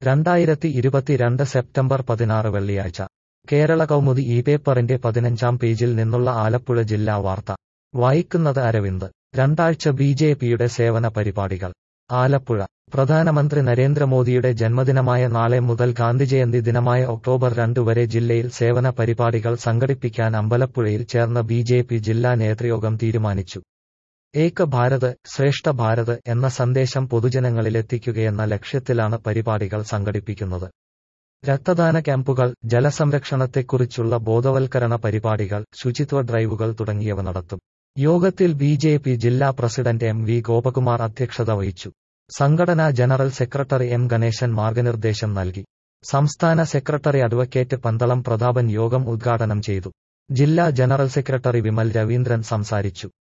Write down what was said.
രണ്ടായിരത്തി ഇരുപത്തിരണ്ട് സെപ്റ്റംബർ പതിനാറ് വെള്ളിയാഴ്ച കേരള കൗമുദി ഈ പേപ്പറിന്റെ പതിനഞ്ചാം പേജിൽ നിന്നുള്ള ആലപ്പുഴ ജില്ലാ വാർത്ത വായിക്കുന്നത് അരവിന്ദ് രണ്ടാഴ്ച ബി ജെ പിയുടെ സേവന പരിപാടികൾ ആലപ്പുഴ പ്രധാനമന്ത്രി നരേന്ദ്രമോദിയുടെ ജന്മദിനമായ നാളെ മുതൽ ഗാന്ധിജയന്തി ദിനമായ ഒക്ടോബർ രണ്ട് വരെ ജില്ലയിൽ സേവന പരിപാടികൾ സംഘടിപ്പിക്കാൻ അമ്പലപ്പുഴയിൽ ചേർന്ന ബി ജെ പി ജില്ലാ നേതൃയോഗം തീരുമാനിച്ചു ഏക ഭാരത് ശ്രേഷ്ഠ ഭാരത് എന്ന സന്ദേശം പൊതുജനങ്ങളിലെത്തിക്കുകയെന്ന ലക്ഷ്യത്തിലാണ് പരിപാടികൾ സംഘടിപ്പിക്കുന്നത് രക്തദാന ക്യാമ്പുകൾ ജലസംരക്ഷണത്തെക്കുറിച്ചുള്ള ബോധവൽക്കരണ പരിപാടികൾ ശുചിത്വ ഡ്രൈവുകൾ തുടങ്ങിയവ നടത്തും യോഗത്തിൽ ബി ജെ പി ജില്ലാ പ്രസിഡന്റ് എം വി ഗോപകുമാർ അധ്യക്ഷത വഹിച്ചു സംഘടനാ ജനറൽ സെക്രട്ടറി എം ഗണേശൻ മാർഗനിർദ്ദേശം നൽകി സംസ്ഥാന സെക്രട്ടറി അഡ്വക്കേറ്റ് പന്തളം പ്രതാപൻ യോഗം ഉദ്ഘാടനം ചെയ്തു ജില്ലാ ജനറൽ സെക്രട്ടറി വിമൽ രവീന്ദ്രൻ സംസാരിച്ചു